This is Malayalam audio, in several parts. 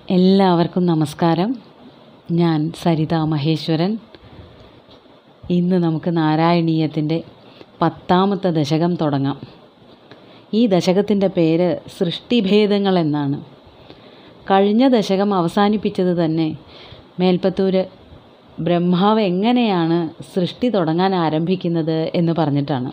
എല്ലാവർക്കും നമസ്കാരം ഞാൻ സരിത മഹേശ്വരൻ ഇന്ന് നമുക്ക് നാരായണീയത്തിൻ്റെ പത്താമത്തെ ദശകം തുടങ്ങാം ഈ ദശകത്തിൻ്റെ പേര് സൃഷ്ടിഭേദങ്ങൾ എന്നാണ് കഴിഞ്ഞ ദശകം അവസാനിപ്പിച്ചത് തന്നെ മേൽപ്പത്തൂര് ബ്രഹ്മാവ് എങ്ങനെയാണ് സൃഷ്ടി തുടങ്ങാൻ ആരംഭിക്കുന്നത് എന്ന് പറഞ്ഞിട്ടാണ്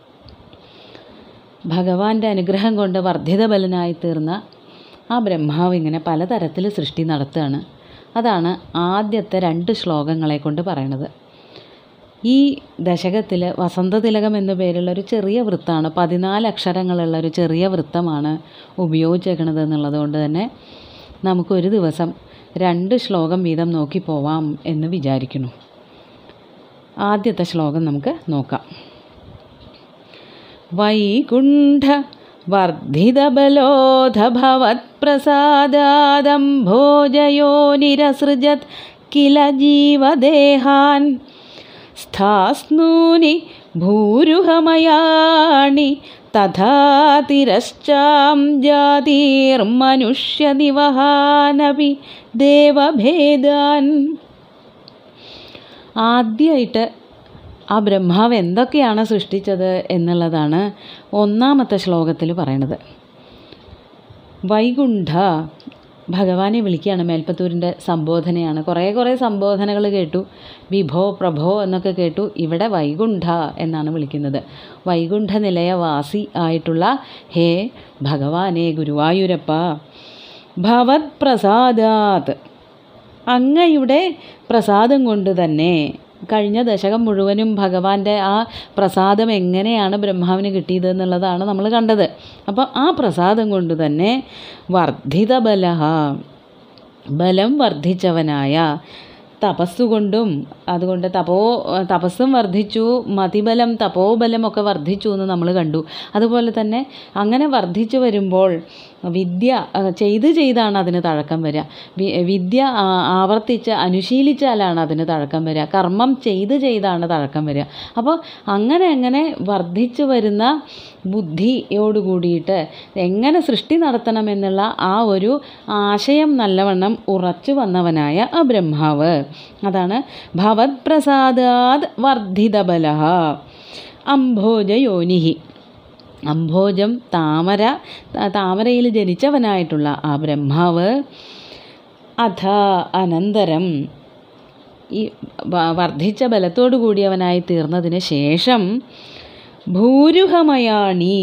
ഭഗവാന്റെ അനുഗ്രഹം കൊണ്ട് വർദ്ധിതബലനായി തീർന്ന ആ ബ്രഹ്മാവ് ഇങ്ങനെ പലതരത്തിൽ സൃഷ്ടി നടത്തുകയാണ് അതാണ് ആദ്യത്തെ രണ്ട് ശ്ലോകങ്ങളെ കൊണ്ട് പറയണത് ഈ ദശകത്തിൽ വസന്തതിലകം എന്ന പേരുള്ള ഒരു ചെറിയ വൃത്തമാണ് പതിനാല് അക്ഷരങ്ങളുള്ള ഒരു ചെറിയ വൃത്തമാണ് ഉപയോഗിച്ചേക്കണത് എന്നുള്ളത് കൊണ്ട് തന്നെ നമുക്കൊരു ദിവസം രണ്ട് ശ്ലോകം വീതം നോക്കി പോവാം എന്ന് വിചാരിക്കുന്നു ആദ്യത്തെ ശ്ലോകം നമുക്ക് നോക്കാം വൈകുണ്ഠ വർദ്ധിതബലോധഭവത്പ്രസാദാദംഭോജയോനിരസൃജത് കില ജീവദേഹാൻ സ്ഥാസ്നൂനി ഭൂരുഹമയാണി തഥാ തിരശ്ചാം ജാതിർമനുഷ്യനിവഹാനപി ദേവഭേദാൻ ആദ്യമായിട്ട് ആ ബ്രഹ്മാവ് എന്തൊക്കെയാണ് സൃഷ്ടിച്ചത് എന്നുള്ളതാണ് ഒന്നാമത്തെ ശ്ലോകത്തിൽ പറയണത് വൈകുണ്ഠ ഭഗവാനെ വിളിക്കുകയാണ് മേൽപ്പത്തൂരിൻ്റെ സംബോധനയാണ് കുറേ കുറേ സംബോധനകൾ കേട്ടു വിഭോ പ്രഭോ എന്നൊക്കെ കേട്ടു ഇവിടെ വൈകുണ്ഠ എന്നാണ് വിളിക്കുന്നത് വൈകുണ്ഠ നിലയവാസി ആയിട്ടുള്ള ഹേ ഭഗവാനെ ഗുരുവായൂരപ്പ ഭവത് പ്രസാദാത് അങ്ങയുടെ പ്രസാദം കൊണ്ട് തന്നെ കഴിഞ്ഞ ദശകം മുഴുവനും ഭഗവാന്റെ ആ പ്രസാദം എങ്ങനെയാണ് ബ്രഹ്മാവിന് കിട്ടിയത് എന്നുള്ളതാണ് നമ്മൾ കണ്ടത് അപ്പോൾ ആ പ്രസാദം കൊണ്ട് തന്നെ വർദ്ധിത ബലഹ ബലം വർദ്ധിച്ചവനായ തപസ്സുകൊണ്ടും അതുകൊണ്ട് തപോ തപസ്സും വർദ്ധിച്ചു മതിബലം തപോബലം ഒക്കെ വർദ്ധിച്ചു എന്ന് നമ്മൾ കണ്ടു അതുപോലെ തന്നെ അങ്ങനെ വർദ്ധിച്ചു വരുമ്പോൾ വിദ്യ ചെയ്ത് ചെയ്താണ് അതിന് തഴക്കം വരിക വിദ്യ ആവർത്തിച്ച് അനുശീലിച്ചാലാണ് അതിന് തഴക്കം വരിക കർമ്മം ചെയ്ത് ചെയ്താണ് തഴക്കം വരിക അപ്പോൾ അങ്ങനെ അങ്ങനെ വർദ്ധിച്ചു വരുന്ന ബുദ്ധിയോട് കൂടിയിട്ട് എങ്ങനെ സൃഷ്ടി നടത്തണമെന്നുള്ള ആ ഒരു ആശയം നല്ലവണ്ണം ഉറച്ചു വന്നവനായ ആ ബ്രഹ്മാവ് അതാണ് ഭവത് പ്രസാദാത് വർദ്ധിതബല അംഭോജയോനിഹി അംഭോജം താമര താമരയിൽ ജനിച്ചവനായിട്ടുള്ള ആ ബ്രഹ്മാവ് അഥ അനന്തരം ഈ വർദ്ധിച്ച ബലത്തോടു കൂടിയവനായി തീർന്നതിന് ശേഷം ഭൂരുഹമയാണി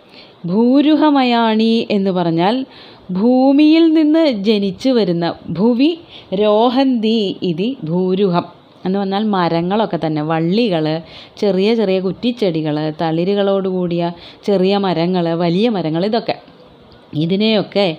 ഭൂരുഹമയാണി എന്ന് പറഞ്ഞാൽ ഭൂമിയിൽ നിന്ന് ജനിച്ചു വരുന്ന ഭുവി രോഹന്തി ഇതി ഭൂരുഹം എന്ന് പറഞ്ഞാൽ മരങ്ങളൊക്കെ തന്നെ വള്ളികൾ ചെറിയ ചെറിയ കുറ്റിച്ചെടികൾ തളിരുകളോട് കൂടിയ ചെറിയ മരങ്ങൾ വലിയ മരങ്ങൾ ഇതൊക്കെ ഇതിനെയൊക്കെ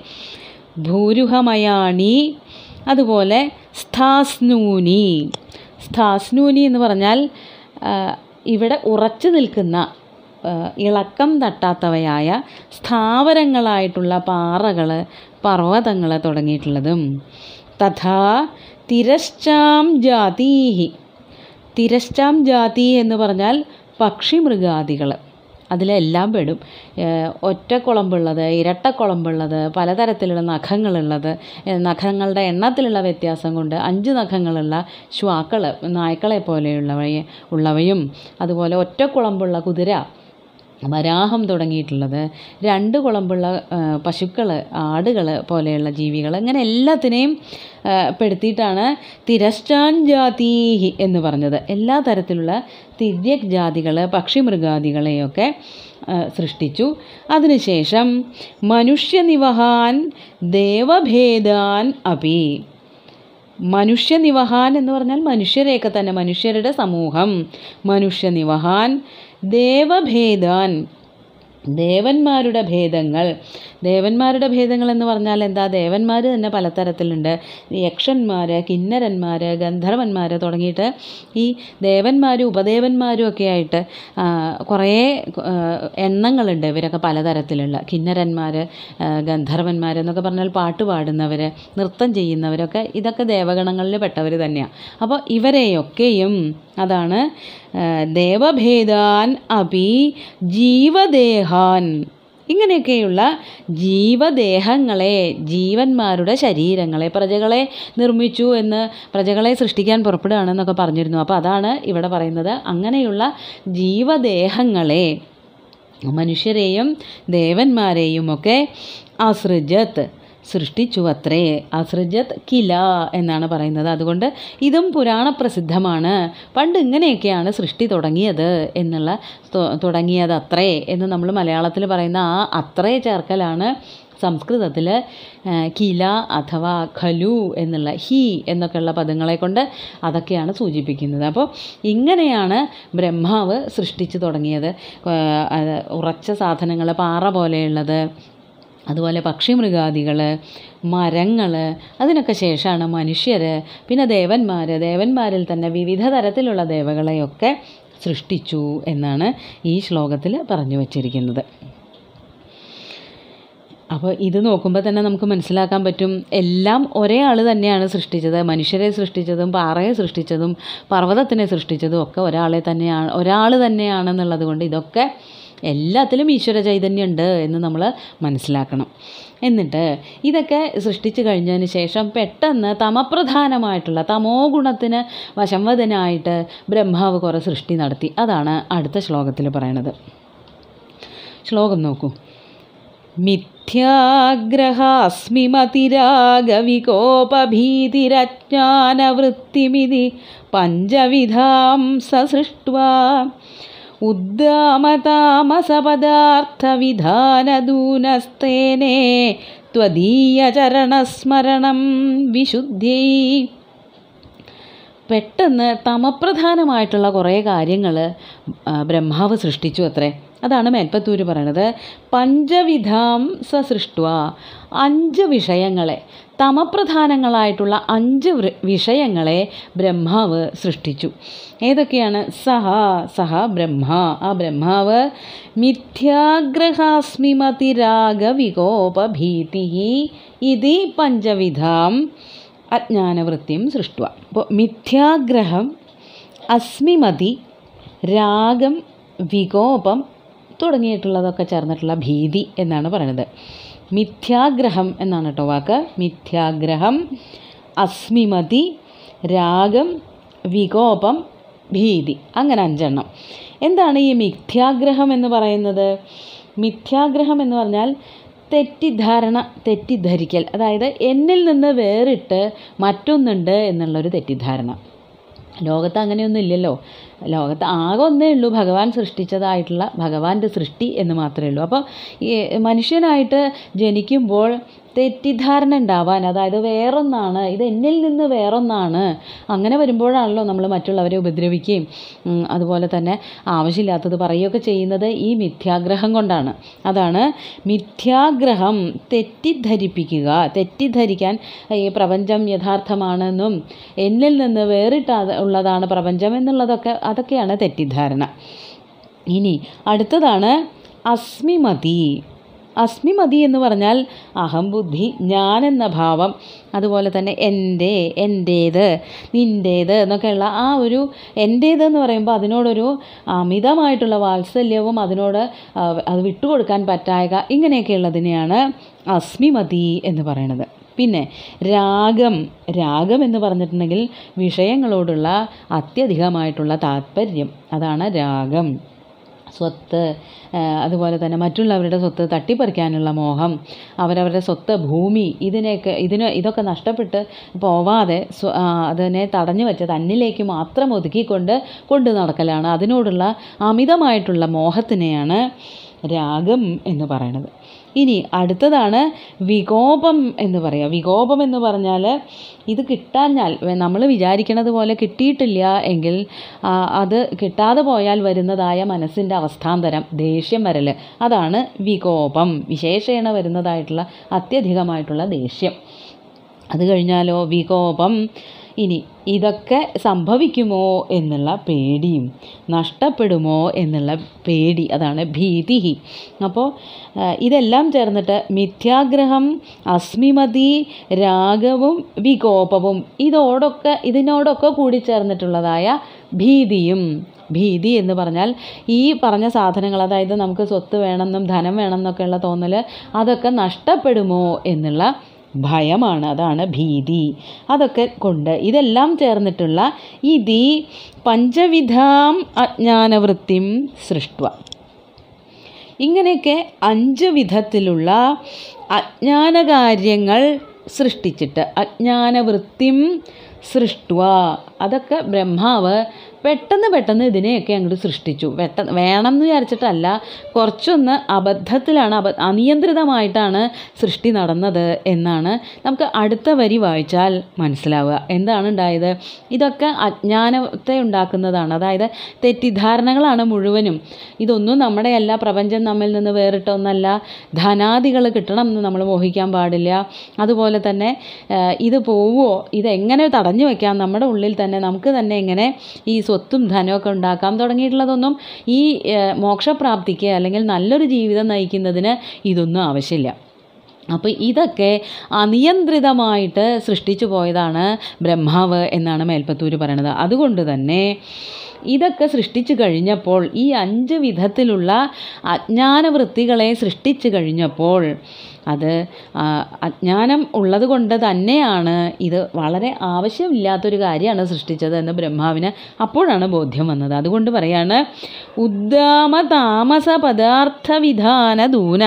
ഭൂരുഹമയാണി അതുപോലെ സ്ഥാസ്നൂനി സ്ഥാസ്നൂനി എന്ന് പറഞ്ഞാൽ ഇവിടെ ഉറച്ചു നിൽക്കുന്ന ഇളക്കം തട്ടാത്തവയായ സ്ഥാവരങ്ങളായിട്ടുള്ള പാറകൾ പർവ്വതങ്ങൾ തുടങ്ങിയിട്ടുള്ളതും തഥാ തിരശ്ചാം ജാതീഹി തിരശ്ചാം ജാതി എന്ന് പറഞ്ഞാൽ പക്ഷിമൃഗാദികൾ അതിലെല്ലാം പെടും ഒറ്റക്കുളമ്പുള്ളത് ഇരട്ടക്കുളമ്പുള്ളത് പലതരത്തിലുള്ള നഖങ്ങളുള്ളത് നഖങ്ങളുടെ എണ്ണത്തിലുള്ള വ്യത്യാസം കൊണ്ട് അഞ്ച് നഖങ്ങളുള്ള ശ്വാക്കൾ നായ്ക്കളെ പോലെയുള്ളവയെ ഉള്ളവയും അതുപോലെ ഒറ്റക്കുളമ്പുള്ള കുതിര വരാഹം തുടങ്ങിയിട്ടുള്ളത് രണ്ട് കുളമ്പുള്ള പശുക്കൾ ആടുകൾ പോലെയുള്ള ജീവികൾ അങ്ങനെ എല്ലാത്തിനെയും പെടുത്തിയിട്ടാണ് തിരശ്ചാൻ ജാതീഹി എന്ന് പറഞ്ഞത് എല്ലാ തരത്തിലുള്ള തിര്യക് ജാതികൾ പക്ഷിമൃഗാദികളെയൊക്കെ സൃഷ്ടിച്ചു അതിനുശേഷം മനുഷ്യനിവഹാൻ ദേവഭേദാൻ അപി മനുഷ്യനിവഹാൻ എന്ന് പറഞ്ഞാൽ മനുഷ്യരെയൊക്കെ തന്നെ മനുഷ്യരുടെ സമൂഹം മനുഷ്യനിവഹാൻ ദേവഭേദാൻ ദേവന്മാരുടെ ഭേദങ്ങൾ ദേവന്മാരുടെ ഭേദങ്ങൾ എന്ന് പറഞ്ഞാൽ എന്താ ദേവന്മാർ തന്നെ പലതരത്തിലുണ്ട് യക്ഷന്മാർ കിന്നരന്മാർ ഗന്ധർവന്മാർ തുടങ്ങിയിട്ട് ഈ ദേവന്മാരും ഉപദേവന്മാരും ഒക്കെ ആയിട്ട് കുറേ എണ്ണങ്ങളുണ്ട് ഇവരൊക്കെ പലതരത്തിലുള്ള കിന്നരന്മാർ ഗന്ധർവന്മാർ എന്നൊക്കെ പറഞ്ഞാൽ പാട്ട് പാടുന്നവർ നൃത്തം ചെയ്യുന്നവരൊക്കെ ഇതൊക്കെ ദേവഗണങ്ങളിൽ പെട്ടവർ തന്നെയാണ് അപ്പോൾ ഇവരെയൊക്കെയും അതാണ് ദേവഭേദാൻ അപി ജീവദേഹാൻ ഇങ്ങനെയൊക്കെയുള്ള ജീവദേഹങ്ങളെ ജീവന്മാരുടെ ശരീരങ്ങളെ പ്രജകളെ നിർമ്മിച്ചു എന്ന് പ്രജകളെ സൃഷ്ടിക്കാൻ പുറപ്പെടുകയാണെന്നൊക്കെ പറഞ്ഞിരുന്നു അപ്പോൾ അതാണ് ഇവിടെ പറയുന്നത് അങ്ങനെയുള്ള ജീവദേഹങ്ങളെ മനുഷ്യരെയും ദേവന്മാരെയും ഒക്കെ അസൃജത്ത് സൃഷ്ടിച്ചു അത്രേ അസൃജത് കില എന്നാണ് പറയുന്നത് അതുകൊണ്ട് ഇതും പുരാണ പ്രസിദ്ധമാണ് പണ്ട് ഇങ്ങനെയൊക്കെയാണ് സൃഷ്ടി തുടങ്ങിയത് എന്നുള്ള തൊ- തുടങ്ങിയത് അത്രേ എന്ന് നമ്മൾ മലയാളത്തിൽ പറയുന്ന ആ അത്രേ ചേർക്കലാണ് സംസ്കൃതത്തിൽ കില അഥവാ ഖലു എന്നുള്ള ഹി എന്നൊക്കെയുള്ള പദങ്ങളെ കൊണ്ട് അതൊക്കെയാണ് സൂചിപ്പിക്കുന്നത് അപ്പോൾ ഇങ്ങനെയാണ് ബ്രഹ്മാവ് സൃഷ്ടിച്ചു തുടങ്ങിയത് ആ, അത് ഉറച്ച സാധനങ്ങൾ പാറ പോലെയുള്ളത് അതുപോലെ പക്ഷിമൃഗാദികൾ മരങ്ങൾ അതിനൊക്കെ ശേഷമാണ് മനുഷ്യർ പിന്നെ ദേവന്മാർ ദേവന്മാരിൽ തന്നെ വിവിധ തരത്തിലുള്ള ദേവകളെയൊക്കെ സൃഷ്ടിച്ചു എന്നാണ് ഈ ശ്ലോകത്തിൽ പറഞ്ഞു വച്ചിരിക്കുന്നത് അപ്പോൾ ഇത് നോക്കുമ്പോൾ തന്നെ നമുക്ക് മനസ്സിലാക്കാൻ പറ്റും എല്ലാം ഒരേ ആൾ തന്നെയാണ് സൃഷ്ടിച്ചത് മനുഷ്യരെ സൃഷ്ടിച്ചതും പാറയെ സൃഷ്ടിച്ചതും പർവ്വതത്തിനെ സൃഷ്ടിച്ചതും ഒക്കെ ഒരാളെ തന്നെയാണ് ഒരാൾ തന്നെയാണെന്നുള്ളത് കൊണ്ട് ഇതൊക്കെ എല്ലാത്തിലും ഈശ്വര ചൈതന്യം ഉണ്ട് എന്ന് നമ്മൾ മനസ്സിലാക്കണം എന്നിട്ട് ഇതൊക്കെ സൃഷ്ടിച്ചു കഴിഞ്ഞതിന് ശേഷം പെട്ടെന്ന് തമപ്രധാനമായിട്ടുള്ള തമോ ഗുണത്തിന് വശംവദനായിട്ട് ബ്രഹ്മാവ് കുറേ സൃഷ്ടി നടത്തി അതാണ് അടുത്ത ശ്ലോകത്തിൽ പറയണത് ശ്ലോകം നോക്കൂ മിഥ്യാഗ്രഹാസ്മി മതിരാഗവികോപഭീതിരജ്ഞാനവൃത്തിമിതി പഞ്ചവിധാം സസൃഷ്ട്വാ ഉദ്ദാമതാമസപദാർത്ഥവിധാനദൂനസ്തേനേ ത്വദീയചരണസ്മരണം വിശുദ്ധ്യൈ പെട്ടെന്ന് തമപ്രധാനമായിട്ടുള്ള കുറേ കാര്യങ്ങൾ ബ്രഹ്മാവ് സൃഷ്ടിച്ചു അത്രേ അതാണ് മേൽപ്പത്തൂര് പറയണത് പഞ്ചവിധാം സസൃഷ്ടുവ അഞ്ച് വിഷയങ്ങളെ തമപ്രധാനങ്ങളായിട്ടുള്ള അഞ്ച് വൃ- വിഷയങ്ങളെ ബ്രഹ്മാവ് സൃഷ്ടിച്ചു ഏതൊക്കെയാണ് സഹ സഹ ബ്രഹ്മ ആ ബ്രഹ്മാവ് മിഥ്യാഗ്രഹാസ്മിമതിരാഗവികോപഭീതി ഇതി പഞ്ചവിധാം അജ്ഞാനവൃത്തിയും സൃഷ്ടുവ അപ്പോൾ മിഥ്യാഗ്രഹം അസ്മിമതി രാഗം വികോപം തുടങ്ങിയിട്ടുള്ളതൊക്കെ ചേർന്നിട്ടുള്ള ഭീതി എന്നാണ് പറയുന്നത് മിഥ്യാഗ്രഹം എന്നാണ് കേട്ടോ വാക്ക് മിഥ്യാഗ്രഹം അസ്മിമതി രാഗം വികോപം ഭീതി അങ്ങനെ അഞ്ചെണ്ണം എന്താണ് ഈ മിഥ്യാഗ്രഹം എന്ന് പറയുന്നത് മിഥ്യാഗ്രഹം എന്ന് പറഞ്ഞാൽ തെറ്റിദ്ധാരണ തെറ്റിദ്ധരിക്കൽ അതായത് എന്നിൽ നിന്ന് വേറിട്ട് മറ്റൊന്നുണ്ട് എന്നുള്ളൊരു തെറ്റിദ്ധാരണ ലോകത്ത് അങ്ങനെയൊന്നും ഇല്ലല്ലോ ലോകത്ത് ആകെ ഒന്നേ ഉള്ളൂ ഭഗവാൻ സൃഷ്ടിച്ചതായിട്ടുള്ള ഭഗവാന്റെ സൃഷ്ടി എന്ന് മാത്രമേ ഉള്ളൂ അപ്പോൾ ഈ മനുഷ്യനായിട്ട് ജനിക്കുമ്പോൾ തെറ്റിദ്ധാരണ ഉണ്ടാവാൻ അതായത് വേറൊന്നാണ് ഇത് എന്നിൽ നിന്ന് വേറൊന്നാണ് അങ്ങനെ വരുമ്പോഴാണല്ലോ നമ്മൾ മറ്റുള്ളവരെ ഉപദ്രവിക്കുകയും ഉം, അതുപോലെ തന്നെ ആവശ്യമില്ലാത്തത് പറയുകയൊക്കെ ചെയ്യുന്നത് ഈ മിഥ്യാഗ്രഹം കൊണ്ടാണ് അതാണ് മിഥ്യാഗ്രഹം തെറ്റിദ്ധരിപ്പിക്കുക തെറ്റിദ്ധരിക്കാൻ ഈ പ്രപഞ്ചം യഥാർത്ഥമാണെന്നും എന്നിൽ നിന്ന് വേറിട്ട ഉള്ളതാണ് പ്രപഞ്ചം എന്നുള്ളതൊക്കെ അതൊക്കെയാണ് തെറ്റിദ്ധാരണ ഇനി അടുത്തതാണ് അസ്മിമതി അസ്മിമതി എന്ന് പറഞ്ഞാൽ അഹംബുദ്ധി ഞാൻ എന്ന ഭാവം അതുപോലെ തന്നെ എൻ്റെ എൻ്റേത് നിൻ്റേത് എന്നൊക്കെയുള്ള ആ ഒരു എൻ്റേത് എന്ന് പറയുമ്പോൾ അതിനോടൊരു അമിതമായിട്ടുള്ള വാത്സല്യവും അതിനോട് ആ, അത് വിട്ടുകൊടുക്കാൻ പറ്റായക ഇങ്ങനെയൊക്കെയുള്ളതിനെയാണ് അസ്മിമതി എന്ന് പറയുന്നത് പിന്നെ രാഗം രാഗം എന്ന് പറഞ്ഞിട്ടുണ്ടെങ്കിൽ വിഷയങ്ങളോടുള്ള അത്യധികമായിട്ടുള്ള താല്പര്യം അതാണ് രാഗം സ്വത്ത് ആ, അതുപോലെ തന്നെ മറ്റുള്ളവരുടെ സ്വത്ത് തട്ടിപ്പറിക്കാനുള്ള മോഹം അവരവരുടെ സ്വത്ത് ഭൂമി ഇതിനെയൊക്കെ ഇതിന് ഇതൊക്കെ നഷ്ടപ്പെട്ട് പോവാതെ സ്വ- ആ, അതിനെ തടഞ്ഞു വെച്ച് തന്നിലേക്ക് മാത്രം ഒതുക്കിക്കൊണ്ട് കൊണ്ടു നടക്കലാണ് അതിനോടുള്ള അമിതമായിട്ടുള്ള മോഹത്തിനെയാണ് രാഗം എന്ന് പറയുന്നത് ഇനി അടുത്തതാണ് വികോപം എന്ന് പറയുക വികോപം എന്ന് പറഞ്ഞാൽ ഇത് കിട്ടാഞ്ഞാൽ നമ്മൾ വിചാരിക്കണത് പോലെ കിട്ടിയിട്ടില്ല എങ്കിൽ ആ, അത് കിട്ടാതെ പോയാൽ വരുന്നതായ മനസ്സിൻ്റെ അവസ്ഥാന്തരം ദേഷ്യം വരൽ അതാണ് വികോപം വിശേഷേണ വരുന്നതായിട്ടുള്ള അത്യധികമായിട്ടുള്ള ദേഷ്യം അത് കഴിഞ്ഞാലോ വികോപം ഇനി ഇതൊക്കെ സംഭവിക്കുമോ എന്നുള്ള പേടിയും നഷ്ടപ്പെടുമോ എന്നുള്ള പേടി അതാണ് ഭീതി അപ്പോൾ ആ, ഇതെല്ലാം ചേർന്നിട്ട് മിഥ്യാഗ്രഹം അസ്മിമതി രാഗവും വികോപവും ഇതോടൊക്കെ ഇതിനോടൊക്കെ കൂടി ചേർന്നിട്ടുള്ളതായ ഭീതിയും ഭീതി എന്ന് പറഞ്ഞാൽ ഈ പറഞ്ഞ സാധനങ്ങൾ അതായത് നമുക്ക് സ്വത്ത് വേണമെന്നും ധനം വേണമെന്നൊക്കെയുള്ള തോന്നൽ അതൊക്കെ നഷ്ടപ്പെടുമോ എന്നുള്ള ഭയമാണ് അതാണ് ഭീതി അതൊക്കെ കൊണ്ട് ഇതെല്ലാം ചേർന്നിട്ടുള്ള ഇതി പഞ്ചവിധാം അജ്ഞാനവൃത്തിം സൃഷ്ടുവ ഇങ്ങനെയൊക്കെ അഞ്ച് വിധത്തിലുള്ള അജ്ഞാനകാര്യങ്ങൾ സൃഷ്ടിച്ചിട്ട് അജ്ഞാനവൃത്തിം സൃഷ്ടുവ അതൊക്കെ ബ്രഹ്മാവ് പെട്ടെന്ന് പെട്ടെന്ന് ഇതിനെയൊക്കെ അങ്ങോട്ട് സൃഷ്ടിച്ചു പെട്ടെന്ന് വേണം എന്ന് വിചാരിച്ചിട്ടല്ല കുറച്ചൊന്ന് അബദ്ധത്തിലാണ് അബ അനിയന്ത്രിതമായിട്ടാണ് സൃഷ്ടി നടന്നത് എന്നാണ് നമുക്ക് അടുത്ത വരി വായിച്ചാൽ മനസ്സിലാവുക എന്താണ് ഉണ്ടായത് ഇതൊക്കെ അജ്ഞാനത്തെ ഉണ്ടാക്കുന്നതാണ് അതായത് തെറ്റിദ്ധാരണകളാണ് മുഴുവനും ഇതൊന്നും നമ്മുടെ അല്ല പ്രപഞ്ചം നമ്മിൽ നിന്ന് വേറിട്ട ഒന്നല്ല ധനാദികൾ കിട്ടണം എന്ന് നമ്മൾ മോഹിക്കാൻ പാടില്ല അതുപോലെ തന്നെ ആ, ഇത് പോവുമോ ഇതെങ്ങനെ തടഞ്ഞു വെക്കാം നമ്മുടെ ഉള്ളിൽ തന്നെ നമുക്ക് തന്നെ എങ്ങനെ ഈ സ്വത്തും ധനമൊക്കെ ഉണ്ടാക്കാം തുടങ്ങിയിട്ടുള്ളതൊന്നും ഈ ആ, മോക്ഷപ്രാപ്തിക്ക് അല്ലെങ്കിൽ നല്ലൊരു ജീവിതം നയിക്കുന്നതിന് ഇതൊന്നും ആവശ്യമില്ല അപ്പോൾ ഇതൊക്കെ അനിയന്ത്രിതമായിട്ട് സൃഷ്ടിച്ചു പോയതാണ് ബ്രഹ്മാവ് എന്നാണ് മേൽപ്പത്തൂർ പറയണത് അതുകൊണ്ട് തന്നെ ഇതൊക്കെ സൃഷ്ടിച്ചു കഴിഞ്ഞപ്പോൾ ഈ അഞ്ച് വിധത്തിലുള്ള അജ്ഞാനവൃത്തികളെ സൃഷ്ടിച്ചു കഴിഞ്ഞപ്പോൾ അത് ആ, അജ്ഞാനം ഉള്ളത് കൊണ്ട് തന്നെയാണ് ഇത് വളരെ ആവശ്യമില്ലാത്തൊരു കാര്യമാണ് സൃഷ്ടിച്ചത് എന്ന് ബ്രഹ്മാവിന് അപ്പോഴാണ് ബോധ്യം വന്നത് അതുകൊണ്ട് പറയാണ് ഉദ്ദാമ താമസ പദാർത്ഥ വിധാന ദൂന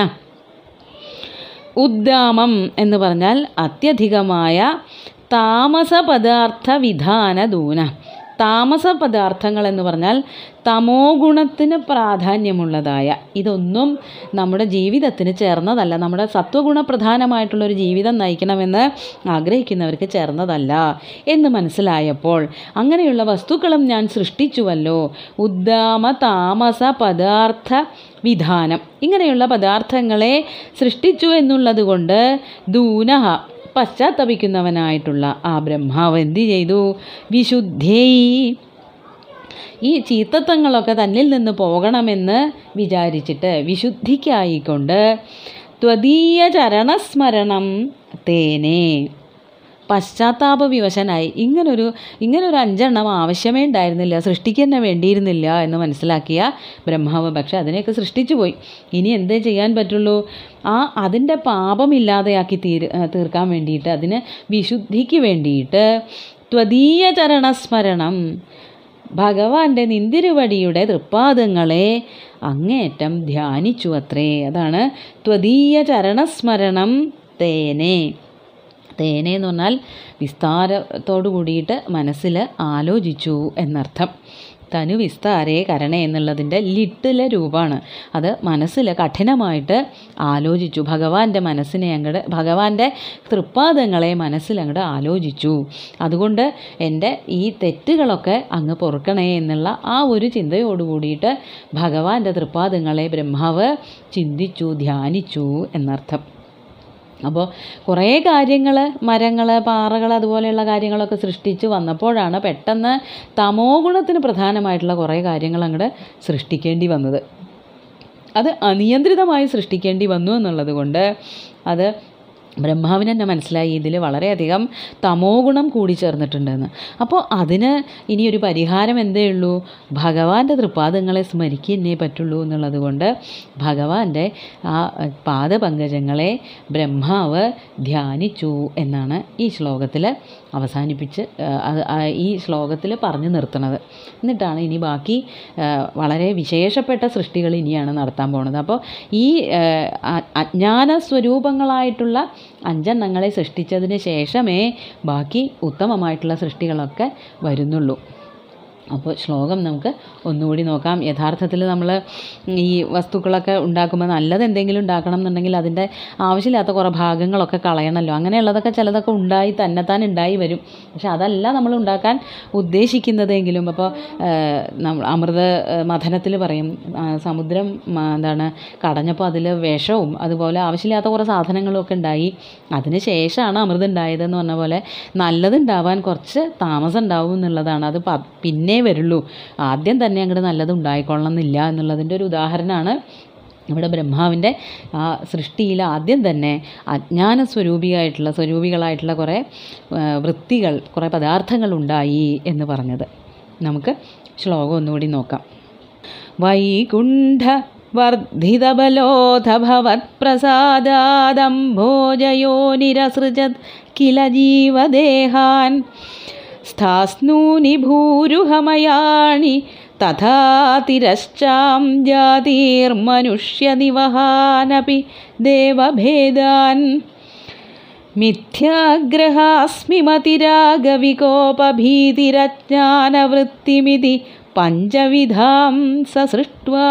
ഉദ്ദാമം എന്ന് പറഞ്ഞാൽ അത്യധികമായ താമസ പദാർത്ഥ വിധാന ദൂന താമസ പദാർത്ഥങ്ങൾ എന്ന് പറഞ്ഞാൽ തമോ ഗുണത്തിന് പ്രാധാന്യമുള്ളതായ ഇതൊന്നും നമ്മുടെ ജീവിതത്തിന് ചേർന്നതല്ല നമ്മുടെ സത്വഗുണ പ്രധാനമായിട്ടുള്ളൊരു ജീവിതം നയിക്കണമെന്ന് ആഗ്രഹിക്കുന്നവർക്ക് ചേർന്നതല്ല എന്ന് മനസ്സിലായപ്പോൾ അങ്ങനെയുള്ള വസ്തുക്കളും ഞാൻ സൃഷ്ടിച്ചുവല്ലോ ഉദ്ദാമ താമസ പദാർത്ഥ വിധാനം ഇങ്ങനെയുള്ള പദാർത്ഥങ്ങളെ സൃഷ്ടിച്ചു എന്നുള്ളത് കൊണ്ട് ദൂനഹ പശ്ചാത്തപിക്കുന്നവനായിട്ടുള്ള ആ ബ്രഹ്മാവ് എന്ത് ചെയ്തു വിശുദ്ധേ ഈ ചീത്തത്വങ്ങളൊക്കെ തന്നിൽ നിന്ന് പോകണമെന്ന് വിചാരിച്ചിട്ട് വിശുദ്ധിക്കായിക്കൊണ്ട് ത്വദീയ ചരണസ്മരണം തേനേ പശ്ചാത്താപവിവശനായി ഇങ്ങനൊരു ഇങ്ങനൊരു അഞ്ചെണ്ണം ആവശ്യമേ ഉണ്ടായിരുന്നില്ല സൃഷ്ടിക്ക് തന്നെ വേണ്ടിയിരുന്നില്ല എന്ന് മനസ്സിലാക്കിയ ബ്രഹ്മാവ് പക്ഷെ അതിനെയൊക്കെ സൃഷ്ടിച്ചു പോയി ഇനി എന്തേ ചെയ്യാൻ പറ്റുള്ളൂ ആ അതിൻ്റെ പാപമില്ലാതെയാക്കി തീർ തീർക്കാൻ വേണ്ടിയിട്ട് അതിന് വിശുദ്ധിക്ക് വേണ്ടിയിട്ട് ത്വദീയ ചരണസ്മരണം ഭഗവാന്റെ നിന്തിരുവടിയുടെ തൃപ്പാദങ്ങളെ അങ്ങേറ്റം ധ്യാനിച്ചു അത്രേ അതാണ് ത്വദീയ ചരണസ്മരണം തേനെ തേനെ എന്ന് പറഞ്ഞാൽ വിസ്താരത്തോടു കൂടിയിട്ട് മനസ്സിൽ ആലോചിച്ചു എന്നർത്ഥം തനു വിസ്താരേ കരണേ എന്നുള്ളതിൻ്റെ ലിട്ടിലെ രൂപമാണ് അത് മനസ്സിൽ കഠിനമായിട്ട് ആലോചിച്ചു ഭഗവാന്റെ മനസ്സിനെ അങ്ങോട്ട് ഭഗവാന്റെ തൃപ്പാദങ്ങളെ മനസ്സിൽ അങ്ങോട്ട് ആലോചിച്ചു അതുകൊണ്ട് എൻ്റെ ഈ തെറ്റുകളൊക്കെ അങ്ങ് പൊറുക്കണേ എന്നുള്ള ആ ഒരു ചിന്തയോട് കൂടിയിട്ട് ഭഗവാന്റെ തൃപ്പാദങ്ങളെ ബ്രഹ്മാവ് ചിന്തിച്ചു ധ്യാനിച്ചു എന്നർത്ഥം അപ്പോൾ കുറേ കാര്യങ്ങൾ മരങ്ങൾ പാറകൾ അതുപോലെയുള്ള കാര്യങ്ങളൊക്കെ സൃഷ്ടിച്ച് വന്നപ്പോഴാണ് പെട്ടെന്ന് തമോ ഗുണത്തിന് പ്രധാനമായിട്ടുള്ള കുറേ കാര്യങ്ങൾ അങ്ങോട്ട് സൃഷ്ടിക്കേണ്ടി വന്നത് അത് അനിയന്ത്രിതമായി സൃഷ്ടിക്കേണ്ടി വന്നു എന്നുള്ളത് കൊണ്ട് അത് ബ്രഹ്മാവിന് തന്നെ മനസ്സിലായി ഇതിൽ വളരെയധികം തമോ ഗുണം കൂടി ചേർന്നിട്ടുണ്ടെന്ന് അപ്പോൾ അതിന് ഇനിയൊരു പരിഹാരം എന്തേ ഉള്ളൂ ഭഗവാന്റെ തൃപ്പാദങ്ങളെ സ്മരിക്കുന്നേ പറ്റുള്ളൂ എന്നുള്ളത് കൊണ്ട് ഭഗവാന്റെ ആ പാദപങ്കജങ്ങളെ ബ്രഹ്മാവ് ധ്യാനിച്ചു എന്നാണ് ഈ ശ്ലോകത്തിൽ അവസാനിപ്പിച്ച് ആ, അത് ആ ഈ ശ്ലോകത്തിൽ പറഞ്ഞു നിർത്തുന്നത് എന്നിട്ടാണ് ഇനി ബാക്കി ആ, വളരെ വിശേഷപ്പെട്ട സൃഷ്ടികൾ ഇനിയാണ് നടത്താൻ പോണത് അപ്പോൾ ഈ ആ, അ- അജ്ഞാന സ്വരൂപങ്ങളായിട്ടുള്ള അഞ്ചെണ്ണങ്ങളെ സൃഷ്ടിച്ചതിന് ശേഷമേ ബാക്കി ഉത്തമമായിട്ടുള്ള സൃഷ്ടികളൊക്കെ വരുന്നുള്ളൂ അപ്പോൾ ശ്ലോകം നമുക്ക് ഒന്നുകൂടി നോക്കാം യഥാർത്ഥത്തിൽ നമ്മൾ ഈ വസ്തുക്കളൊക്കെ ഉണ്ടാക്കുമ്പോൾ നല്ലത് എന്തെങ്കിലും ഉണ്ടാക്കണം എന്നുണ്ടെങ്കിൽ അതിൻ്റെ ആവശ്യമില്ലാത്ത കുറേ ഭാഗങ്ങളൊക്കെ കളയണമല്ലോ അങ്ങനെയുള്ളതൊക്കെ ചിലതൊക്കെ ഉണ്ടായി തന്നെത്താൻ ഉണ്ടായി വരും പക്ഷെ അതല്ല നമ്മൾ ഉണ്ടാക്കാൻ ഉദ്ദേശിക്കുന്നതെങ്കിലും അപ്പോൾ നമ്മൾ അമൃത മഥനത്തിൽ പറയും ആ, സമുദ്രം മ, എന്താണ് കടഞ്ഞപ്പോൾ അതിൽ വിഷവും അതുപോലെ ആവശ്യമില്ലാത്ത കുറേ സാധനങ്ങളും ഒക്കെ ഉണ്ടായി അതിന് ശേഷമാണ് അമൃതം ഉണ്ടായതെന്ന് പറഞ്ഞ പോലെ നല്ലതുണ്ടാവാൻ കുറച്ച് താമസം ഉണ്ടാവും എന്നുള്ളതാണ് അത് പ- പിന്നേ വരുള്ളൂ ആദ്യം തന്നെ അങ്ങോട്ട് നല്ലത് ഉണ്ടായിക്കൊള്ളണം എന്നില്ല എന്നുള്ളതിൻ്റെ ഒരു ഉദാഹരണമാണ് ഇവിടെ ബ്രഹ്മാവിൻ്റെ ആ സൃഷ്ടിയിൽ ആദ്യം തന്നെ അജ്ഞാന സ്വരൂപിയായിട്ടുള്ള സ്വരൂപികളായിട്ടുള്ള കുറേ ആ, വൃത്തികൾ കുറേ പദാർത്ഥങ്ങൾ ഉണ്ടായി എന്ന് പറഞ്ഞത് നമുക്ക് ശ്ലോകം ഒന്നുകൂടി നോക്കാം വൈകുണ്ഠ വർദ്ധിതബലോധ ഭവത്പ്രസാദാദംഭോജയോ നിരസൃജത് കില ജീവദേഹാൻ സ്ഥാസ്നൂനി ഭൂരുഹമയാണി തഥാ തിരശ്ചാം ജാതിർമനുഷ്യനിവഹാനപി ദേവഭേദാൻ മിഥ്യാഗ്രഹാസ്മി മതിരാഗവികോപഭീതിരജ്ഞാനവൃത്തിമിതി പഞ്ചവിധാം സസൃഷ്ട്വാ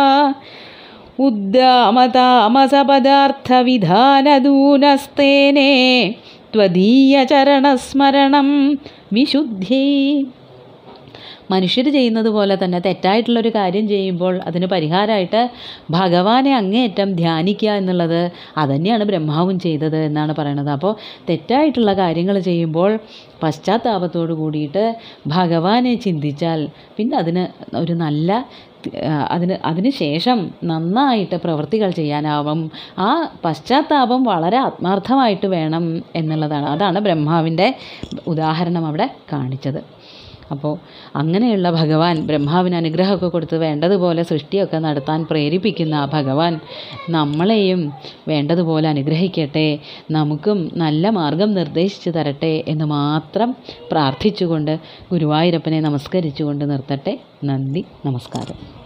ഉദ്ദാമതാമസപദാർത്ഥവിധാനദൂനസ്തേനേ ത്വദീയചരണസ്മരണം വിശുദ്ധി മനുഷ്യർ ചെയ്യുന്നത് പോലെ തന്നെ തെറ്റായിട്ടുള്ളൊരു കാര്യം ചെയ്യുമ്പോൾ അതിന് പരിഹാരമായിട്ട് ഭഗവാനെ അങ്ങേയറ്റം ധ്യാനിക്കുക എന്നുള്ളത് അതുതന്നെയാണ് ബ്രഹ്മാവും ചെയ്തത് എന്നാണ് പറയണത് അപ്പോൾ തെറ്റായിട്ടുള്ള കാര്യങ്ങൾ ചെയ്യുമ്പോൾ പശ്ചാത്താപത്തോട് കൂടിയിട്ട് ഭഗവാനെ ചിന്തിച്ചാൽ പിന്നെ അതിന് ഒരു നല്ല ആ, അതിന് അതിന് ശേഷം നന്നായിട്ട് പ്രവൃത്തികൾ ചെയ്യാനാവും ആ പശ്ചാത്താപം വളരെ ആത്മാർത്ഥമായിട്ട് വേണം എന്നുള്ളതാണ് അതാണ് ബ്രഹ്മാവിൻ്റെ ഉദാഹരണം അവിടെ കാണിച്ചത് അപ്പോൾ അങ്ങനെയുള്ള ഭഗവാൻ ബ്രഹ്മാവിന് അനുഗ്രഹമൊക്കെ കൊടുത്ത് വേണ്ടതുപോലെ സൃഷ്ടിയൊക്കെ നടത്താൻ പ്രേരിപ്പിക്കുന്ന ആ ഭഗവാൻ നമ്മളെയും വേണ്ടതുപോലെ അനുഗ്രഹിക്കട്ടെ നമുക്കും നല്ല മാർഗം നിർദ്ദേശിച്ചു തരട്ടെ എന്ന് മാത്രം പ്രാർത്ഥിച്ചുകൊണ്ട് ഗുരുവായൂരപ്പനെ നമസ്കരിച്ചുകൊണ്ട് നിർത്തട്ടെ നന്ദി നമസ്കാരം